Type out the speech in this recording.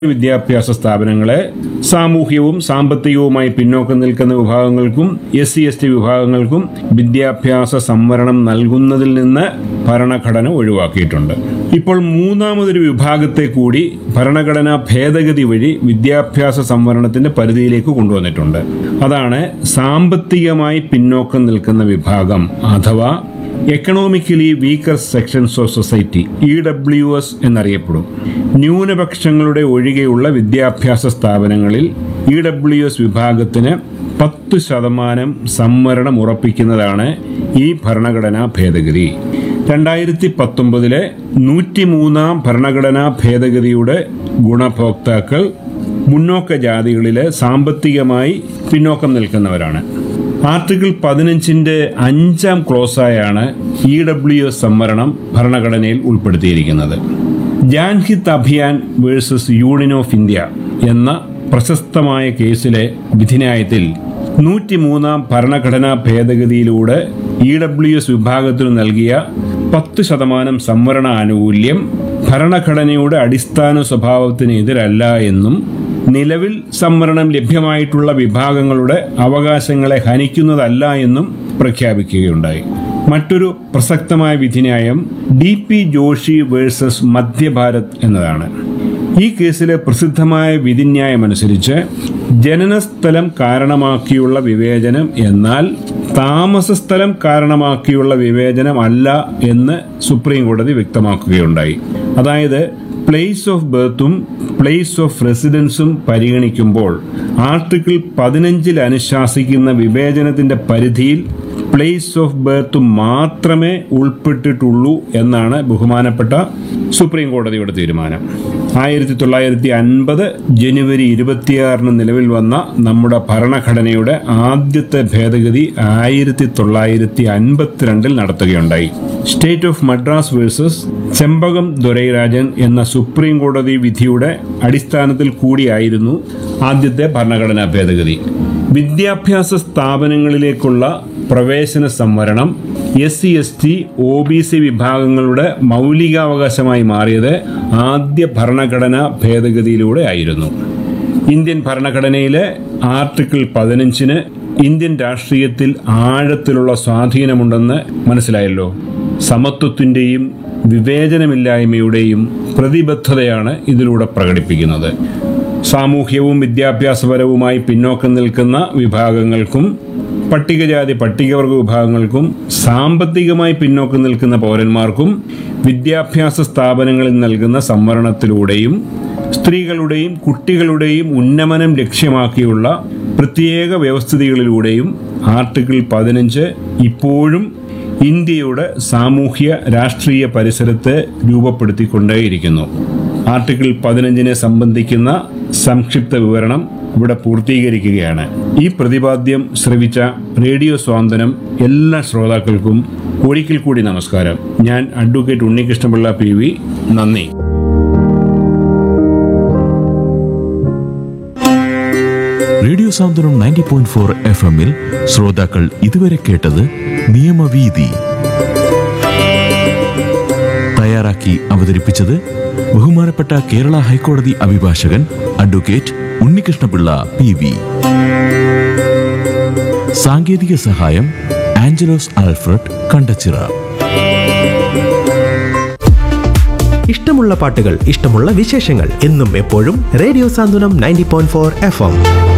വിദ്യാഭ്യാസ സ്ഥാപനങ്ങളെ സാമൂഹ്യവും സാമ്പത്തികവുമായി പിന്നോക്കം നിൽക്കുന്ന വിഭാഗങ്ങൾക്കും എസ് സി എസ് ടി വിഭാഗങ്ങൾക്കും വിദ്യാഭ്യാസ സംവരണം നൽകുന്നതിൽ നിന്ന് ഭരണഘടന ഒഴിവാക്കിയിട്ടുണ്ട് ഇപ്പോൾ മൂന്നാമതൊരു വിഭാഗത്തെ കൂടി ഭരണഘടനാ ഭേദഗതി വഴി വിദ്യാഭ്യാസ സംവരണത്തിന്റെ പരിധിയിലേക്ക് കൊണ്ടുവന്നിട്ടുണ്ട് അതാണ് സാമ്പത്തികമായി പിന്നോക്കം നിൽക്കുന്ന വിഭാഗം അഥവാ economically weaker sections of society E W S എന്നറിയപ്പെടും ന്യൂനപക്ഷങ്ങളുടെ ഒഴികെയുള്ള വിദ്യാഭ്യാസ സ്ഥാപനങ്ങളിൽ ഇ ഡബ്ല്യു എസ് വിഭാഗത്തിന് പത്ത് ശതമാനം സംവരണം ഉറപ്പിക്കുന്നതാണ് ഈ ഭരണഘടനാ ഭേദഗതി രണ്ടായിരത്തി പത്തൊമ്പതിലെ നൂറ്റിമൂന്നാം ഭരണഘടനാ ഭേദഗതിയുടെ ഗുണഭോക്താക്കൾ മുന്നോക്ക ജാതികളിലെ സാമ്പത്തികമായി പിന്നോക്കം നിൽക്കുന്നവരാണ് ആർട്ടിക്കിൾ പതിനഞ്ചിന്റെ അഞ്ചാം ക്ലോസായാണ് ഇ ഡബ്ല്യു എസ് സംവരണം ഭരണഘടനയിൽ ഉൾപ്പെടുത്തിയിരിക്കുന്നത് Janhit Abhiyan versus union of India എന്ന പ്രശസ്തമായ കേസിലെ വിധിന്യായത്തിൽ നൂറ്റിമൂന്നാം ഭരണഘടനാ ഭേദഗതിയിലൂടെ ഇ ഡബ്ല്യു എസ് വിഭാഗത്തിനു നൽകിയ പത്ത് ശതമാനം സംവരണ ആനുകൂല്യം ഭരണഘടനയുടെ അടിസ്ഥാന സ്വഭാവത്തിന് എതിരല്ല എന്നും നിലവിൽ സംവരണം ലഭ്യമായിട്ടുള്ള വിഭാഗങ്ങളുടെ അവകാശങ്ങളെ ഹനിക്കുന്നതല്ല എന്നും പ്രഖ്യാപിക്കുകയുണ്ടായി മറ്റൊരു പ്രസക്തമായ വിധിന്യായം D P Joshi versus Madhya Bharat എന്നതാണ് ഈ കേസിലെ പ്രസിദ്ധമായ വിധിന്യായമനുസരിച്ച് ജനനസ്ഥലം കാരണമാക്കിയുള്ള വിവേചനം എന്നാൽ താമസസ്ഥലം കാരണമാക്കിയുള്ള വിവേചനം അല്ല എന്ന് സുപ്രീം കോടതി വ്യക്തമാക്കുകയുണ്ടായി അതായത് പ്ലേസ് ഓഫ് ബർത്തും പ്ലേസ് ഓഫ് റെസിഡൻസും പരിഗണിക്കുമ്പോൾ ആർട്ടിക്കിൾ പതിനഞ്ചിൽ അനുശാസിക്കുന്ന വിവേചനത്തിന്റെ പരിധിയിൽ പ്ലേസ് ഓഫ് ബർത്ത് മാത്രമേ ഉൾപ്പെട്ടിട്ടുള്ളൂ എന്നാണ് ബഹുമാനപ്പെട്ട സുപ്രീം കോടതിയുടെ തീരുമാനം ആയിരത്തി തൊള്ളായിരത്തി അൻപത് ജനുവരി ഇരുപത്തിയാറിന് നിലവിൽ വന്ന നമ്മുടെ ഭരണഘടനയുടെ ആദ്യത്തെ ഭേദഗതി ആയിരത്തി തൊള്ളായിരത്തി അൻപത്തിരണ്ടിൽ നടത്തുകയുണ്ടായി state of Madras versus Champakam Dorairajan എന്ന സുപ്രീം കോടതി വിധിയുടെ അടിസ്ഥാനത്തിൽ കൂടിയായിരുന്നു ആദ്യത്തെ ഭരണഘടനാ ഭേദഗതി വിദ്യാഭ്യാസ സ്ഥാപനങ്ങളിലേക്കുള്ള പ്രവേശന സംവരണം S C S T O B C വിഭാഗങ്ങളുടെ മൗലികാവകാശമായി മാറിയത് ആദ്യ ഭരണഘടനാ ഭേദഗതിയിലൂടെ ആയിരുന്നു ഇന്ത്യൻ ഭരണഘടനയിലെ ആർട്ടിക്കിൾ പതിനഞ്ചിന് ഇന്ത്യൻ രാഷ്ട്രീയത്തിൽ ആഴത്തിലുള്ള സ്വാധീനമുണ്ടെന്ന് മനസ്സിലായല്ലോ സമത്വത്തിന്റെയും വിവേചനമില്ലായ്മയുടെയും പ്രതിബദ്ധതയാണ് ഇതിലൂടെ പ്രകടിപ്പിക്കുന്നത് സാമൂഹ്യവും വിദ്യാഭ്യാസപരവുമായി പിന്നോക്കം നിൽക്കുന്ന വിഭാഗങ്ങൾക്കും പട്ടികജാതി പട്ടികവർഗ വിഭാഗങ്ങൾക്കും സാമ്പത്തികമായി പിന്നോക്കം നിൽക്കുന്ന പൗരന്മാർക്കും വിദ്യാഭ്യാസ സ്ഥാപനങ്ങളിൽ നൽകുന്ന സംവരണത്തിലൂടെയും സ്ത്രീകളുടെയും കുട്ടികളുടെയും ഉന്നമനം ലക്ഷ്യമാക്കിയുള്ള പ്രത്യേക വ്യവസ്ഥിതികളിലൂടെയും ആർട്ടിക്കിൾ പതിനഞ്ച് ഇപ്പോഴും ഇന്ത്യയുടെ സാമൂഹ്യ രാഷ്ട്രീയ പരിസരത്തെ രൂപപ്പെടുത്തിക്കൊണ്ടേയിരിക്കുന്നു ആർട്ടിക്കിൾ പതിനഞ്ചിനെ സംബന്ധിക്കുന്ന സംക്ഷിപ്ത വിവരണം ഇവിടെ പൂർത്തീകരിക്കുകയാണ് ഈ പ്രതിപാദ്യം ശ്രവിച്ച റേഡിയോ സ്വാന്തനം എല്ലാ ശ്രോതാക്കൾക്കും ഒരിക്കൽ കൂടി നമസ്കാരം ഞാൻ അഡ്വക്കേറ്റ് ഉണ്ണികൃഷ്ണപിള്ള പി വി നന്ദി radio Santhwanam ninety point four F എമ്മിൽ ശ്രോതാക്കൾ ഇതുവരെ കേട്ടത് നിയമവീതി തയ്യാറാക്കി അവതരിപ്പിച്ചത് ബഹുമാനപ്പെട്ട കേരള ഹൈക്കോടതി അഭിഭാഷകൻ അഡ്വക്കേറ്റ് ഉണ്ണികൃഷ്ണപിള്ള പി വി സാങ്കേതിക സഹായം ആഞ്ചലോസ് ആൽഫ്രഡ് കണ്ടച്ചിറ ഇഷ്ടമുള്ള പാട്ടുകൾ ഇഷ്ടമുള്ള വിശേഷങ്ങൾ എന്നും എപ്പോഴും radio Santhwanam ninety point four F M